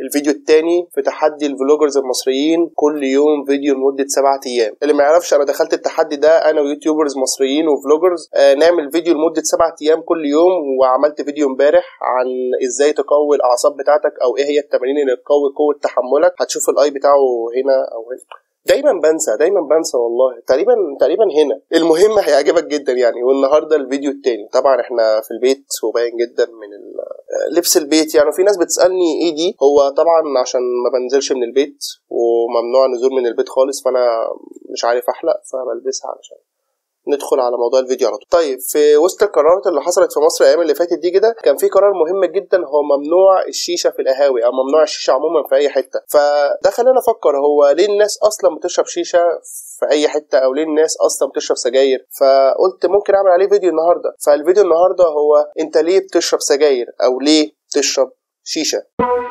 الفيديو التاني في تحدي الفلوجرز المصريين كل يوم فيديو لمده سبعة ايام اللي ما يعرفش انا دخلت التحدي ده انا ويوتيوبرز مصريين وفلوجرز آه نعمل فيديو لمده سبعة ايام كل يوم وعملت فيديو امبارح عن ازاي تقوي الاعصاب بتاعتك او ايه هي التمارين اللي تقوي قوه تحملك هتشوف الاي بتاعه هنا او هنا دايما بنسى دايما بنسى والله تقريبا تقريبا هنا المهم هيعجبك جدا يعني والنهارده الفيديو التاني طبعا احنا في البيت وباين جدا من ال- لبس البيت يعني في ناس بتسالني ايه دي هو طبعا عشان ما بنزلش من البيت وممنوع النزول من البيت خالص فانا مش عارف احلق فبلبسها علشان ندخل على موضوع الفيديو على طول طيب في وسط القرارات اللي حصلت في مصر الايام اللي فاتت دي كده كان في قرار مهم جدا هو ممنوع الشيشه في القهاوي او ممنوع الشيشه عموما في اي حته فده خلاني افكر هو ليه الناس اصلا بتشرب شيشه في اي حته او ليه الناس اصلا بتشرب سجاير فقلت ممكن اعمل عليه فيديو النهارده فالفيديو النهارده هو انت ليه بتشرب سجاير او ليه تشرب شيشه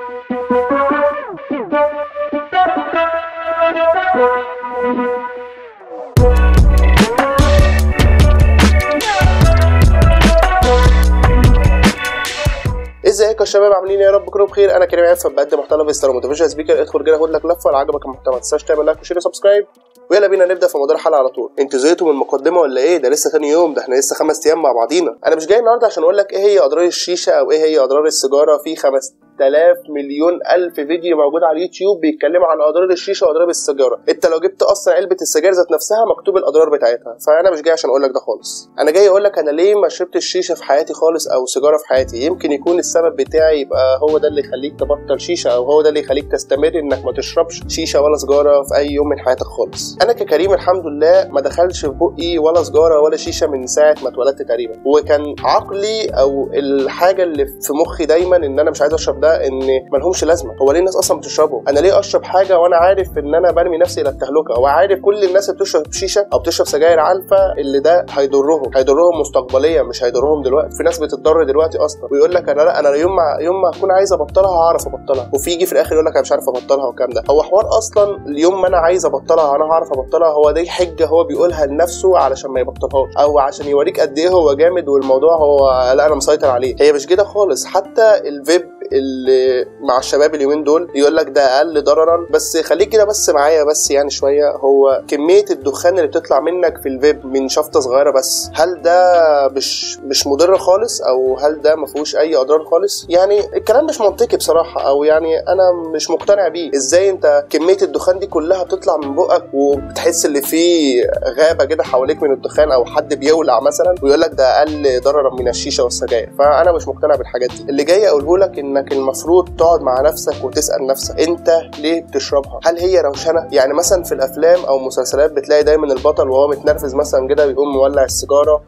ازيكم يا شباب عاملين إيه؟ يا رب تكونوا بخير انا كريم عفه بقدم محتوى بيستر موتيفيشن سبيكر ادخل كده خد لك لفه لو عجبك المحتوى ما تنساش تعمل لايك وشير وسبسكرايب ويلا بينا نبدا في موضوع الحلقه على طول انتوا زهقتوا من المقدمه ولا ايه ده لسه تاني يوم ده احنا لسه خمس ايام مع بعضينا انا مش جاي النهارده عشان اقول لك ايه هي اضرار الشيشه او ايه هي اضرار السيجاره في 5000 مليون الف فيديو موجود على اليوتيوب بيتكلموا عن اضرار الشيشه واضرار السيجاره انت لو جبت اصلا علبه السجاير ذات نفسها مكتوب الاضرار بتاعتها فانا مش جاي عشان اقول لك ده خالص انا جاي اقول لك انا ليه ما شربتش شيشه في حياتي خالص او سيجاره في حياتي يمكن يكون السبب بتاعي يبقى هو ده اللي يخليك تبطل شيشه او هو ده اللي يخليك تستمر انك ما تشربش شيشه ولا سيجاره في اي يوم من حياتك خالص انا ككريم الحمد لله ما دخلش في بقي ولا سيجاره ولا شيشه من ساعه ما اتولدت تقريبا وكان عقلي او الحاجه اللي في مخي دايما ان انا مش عايز اشرب ده ان ملهمش لازمه هو ليه الناس اصلا بتشربه انا ليه اشرب حاجه وانا عارف ان انا برمي نفسي الى التهلكه وعارف كل الناس اللي بتشرب شيشه او بتشرب سجاير عارفه اللي ده هيضرهم هيضرهم مستقبليا مش هيضرهم دلوقتي في ناس بتتضر دلوقتي اصلا ويقول لك انا لا انا يوم ما يوم ما اكون عايز ابطلها هعرف ابطلها وفي يجي في الاخر يقول لك انا مش عارف ابطلها والكلام ده هو حوار اصلا اليوم ما انا عايز ابطلها انا هعرف ابطلها هو دي حجه هو بيقولها لنفسه علشان ما يبطلهاش او عشان يوريك قد ايه هو جامد والموضوع هو لا انا مسيطر عليه هي مش كده خالص حتى الفيب اللي مع الشباب اليومين دول يقول لك ده اقل ضررا بس خليك كده بس معايا بس يعني شويه هو كميه الدخان اللي بتطلع منك في الفيب من شفطه صغيره بس هل ده مش مش مضر خالص او هل ده ما فيهوش اي اضرار خالص يعني الكلام مش منطقي بصراحه او يعني انا مش مقتنع بيه ازاي انت كميه الدخان دي كلها بتطلع من بقك وبتحس ان في غابه كده حواليك من الدخان او حد بيولع مثلا ويقول لك ده اقل ضررا من الشيشه والسجاير فانا مش مقتنع بالحاجات دي اللي جاي اقوله لك انك المفروض تقعد مع نفسك وتسال نفسك انت ليه بتشربها هل هي روشنه يعني مثلا في الافلام او مسلسلات بتلاقي دايما البطل وهو متنرفز مثلا كده بيقوم مولع السيجاره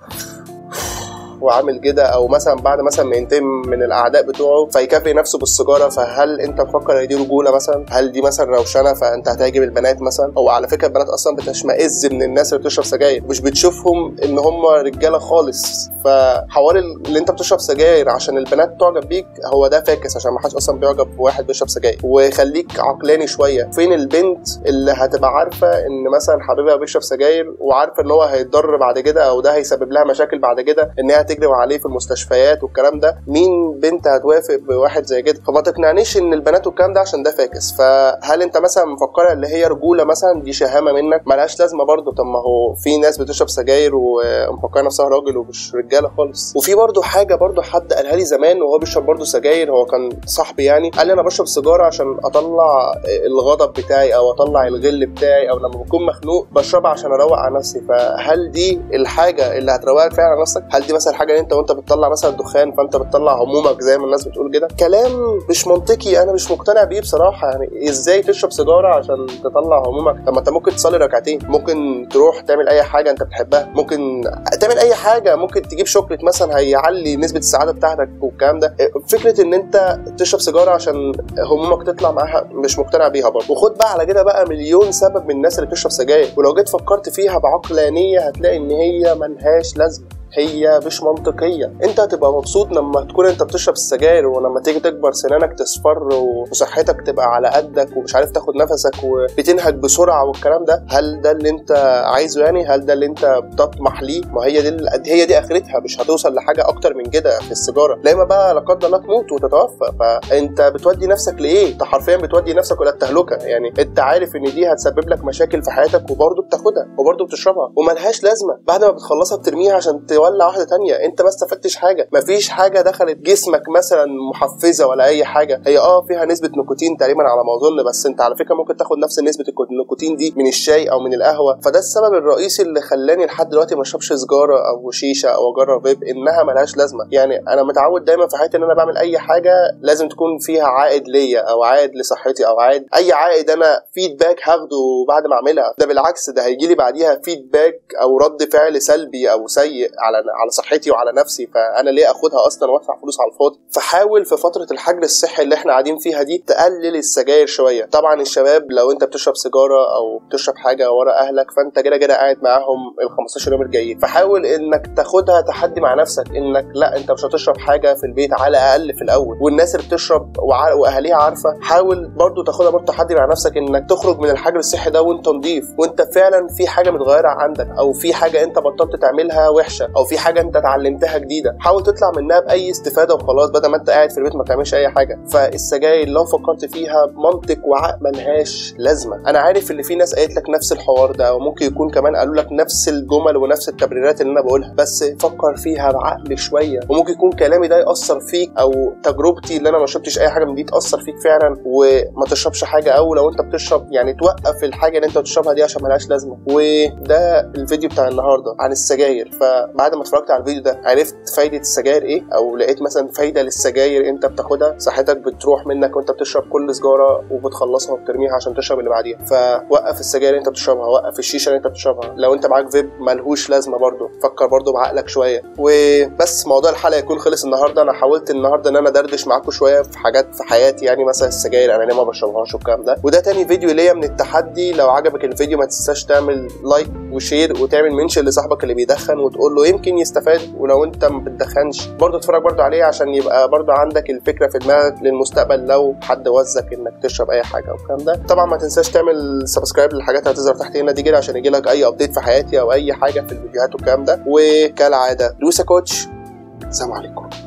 وعامل كده او مثلا بعد مثلا ما ينتهي من الاعداء بتوعه فيكافئ نفسه بالسيجاره فهل انت مفكر ان دي رجوله مثلا هل دي مثلا روشنه فانت هتعجب البنات مثلا او على فكره البنات اصلا بتشمئز من الناس اللي بتشرب سجاير مش بتشوفهم ان هم رجاله خالص فحوار اللي انت بتشرب سجاير عشان البنات تعجب بيك هو ده فاكس عشان ما حدش اصلا بيعجب بواحد بيشرب سجاير وخليك عقلاني شويه فين البنت اللي هتبقى عارفه ان مثلا حبيبها بيشرب سجاير وعارفه ان هو هيتضرر بعد كده او ده هيسبب لها مشاكل بعد كده ان هي تجري عليه في المستشفيات والكلام ده مين بنت هتوافق بواحد زي كده فما تقنعنيش ان البنات والكلام ده عشان ده فاكس فهل انت مثلا مفكره اللي هي رجوله مثلا دي شهامه منك ملهاش لازمه برضه طب ما هو في ناس بتشرب سجاير ومفكره نفسها راجل ومش رجاله خالص وفي برضه حاجه برضه حد قالها لي زمان وهو بيشرب برضه سجاير هو كان صاحبي يعني قال لي انا بشرب سيجاره عشان اطلع الغضب بتاعي او اطلع الغل بتاعي او لما بكون مخنوق بشربها عشان اروق على نفسي فهل دي الحاجه اللي هتروقك فعلا على نفسك هل دي مثلا حاجه انت وانت بتطلع مثلا دخان فانت بتطلع همومك زي ما الناس بتقول كده كلام مش منطقي انا مش مقتنع بيه بصراحه يعني ازاي تشرب سيجاره عشان تطلع همومك طب ما انت ممكن تصلي ركعتين ممكن تروح تعمل اي حاجه انت بتحبها ممكن تعمل اي حاجه ممكن تجيب شوكليت مثلا هيعلي نسبه السعاده بتاعتك والكلام ده فكره ان انت تشرب سيجاره عشان همومك تطلع معاها مش مقتنع بيها برضه وخد بقى على كده بقى مليون سبب من الناس اللي بتشرب سجاير ولو جيت فكرت فيها بعقلانيه هتلاقي ان هي ملهاش لازمه هي مش منطقيه انت هتبقى مبسوط لما تكون انت بتشرب السجاير ولما تيجي تكبر سنانك تصفر وصحتك تبقى على قدك ومش عارف تاخد نفسك وبتنهج بسرعه والكلام ده هل ده اللي انت عايزه يعني هل ده اللي انت بتطمح ليه ما هي دي هي دي اخرتها مش هتوصل لحاجه اكتر من كده في السيجاره لا اما بقى لا قدر الله تموت وتتوفى فانت بتودي نفسك لايه انت حرفيا بتودي نفسك الى التهلكه يعني انت عارف ان دي هتسبب لك مشاكل في حياتك وبرضه بتاخدها وبرضه بتشربها وملهاش لازمه بعد ما بتخلصها بترميها عشان تولع واحده تانية انت ما استفدتش حاجه مفيش حاجه دخلت جسمك مثلا محفزه ولا اي حاجه هي اه فيها نسبه نيكوتين تقريبا على ما اظن بس انت على فكره ممكن تاخد نفس نسبه النيكوتين دي من الشاي او من القهوه فده السبب الرئيسي اللي خلاني لحد دلوقتي ما اشربش سيجاره او شيشه او اجرب فيب انها ملهاش لازمه يعني انا متعود دايما في حياتي ان انا بعمل اي حاجه لازم تكون فيها عائد ليا او عائد لصحتي او عائد اي عائد انا فيدباك هاخده بعد ما اعملها ده بالعكس ده هيجي لي بعديها فيدباك او رد فعل سلبي او سيء على على صحتي وعلى نفسي فانا ليه اخدها اصلا وادفع فلوس على الفاضي فحاول في فتره الحجر الصحي اللي احنا قاعدين فيها دي تقلل السجاير شويه طبعا الشباب لو انت بتشرب سيجاره او بتشرب حاجه ورا اهلك فانت كده كده قاعد معاهم ال 15 يوم الجايين فحاول انك تاخدها تحدي مع نفسك انك لا انت مش هتشرب حاجه في البيت على الاقل في الاول والناس اللي بتشرب واهاليها عارفه حاول برضو تاخدها برضو تحدي مع نفسك انك تخرج من الحجر الصحي ده وانت نضيف وانت فعلا في حاجه متغيره عندك او في حاجه انت بطلت تعملها وحشه او في حاجه انت اتعلمتها جديده حاول تطلع منها باي استفاده وخلاص بدل ما انت قاعد في البيت ما تعملش اي حاجه فالسجاير لو فكرت فيها بمنطق وعقل ملهاش لازمه انا عارف ان في ناس قالت لك نفس الحوار ده وممكن يكون كمان قالوا لك نفس الجمل ونفس التبريرات اللي انا بقولها بس فكر فيها بعقل شويه وممكن يكون كلامي ده ياثر فيك او تجربتي اللي انا ما شربتش اي حاجه من دي تاثر فيك فعلا وما تشربش حاجه او لو انت بتشرب يعني توقف الحاجه اللي انت بتشربها دي عشان ملهاش لازمه وده الفيديو بتاع النهارده عن السجاير فبعد ما اتفرجت على الفيديو ده عرفت فايده السجاير ايه او لقيت مثلا فايده للسجاير انت بتاخدها صحتك بتروح منك وانت بتشرب كل سجاره وبتخلصها وبترميها عشان تشرب اللي بعديها فوقف السجاير اللي انت بتشربها وقف الشيشه اللي انت بتشربها لو انت معاك فيب ملهوش لازمه برضه فكر برضه بعقلك شويه وبس موضوع الحلقه يكون خلص النهارده انا حاولت النهارده ان انا دردش معاكم شويه في حاجات في حياتي يعني مثلا السجاير انا ليه ما بشربهاش والكلام ده وده تاني فيديو ليا من التحدي لو عجبك الفيديو ما تنساش تعمل لايك وشير وتعمل منشن لصاحبك اللي بيدخن وتقول له يمكن يستفاد ولو انت ما بتدخنش برضه اتفرج برضه عليه عشان يبقى برضه عندك الفكره في دماغك للمستقبل لو حد وزك انك تشرب اي حاجه والكلام ده طبعا ما تنساش تعمل سبسكرايب للحاجات اللي هتظهر تحت هنا دي كده عشان يجيلك اي ابديت في حياتي او اي حاجه في الفيديوهات والكلام ده وكالعاده دوسا كوتش السلام عليكم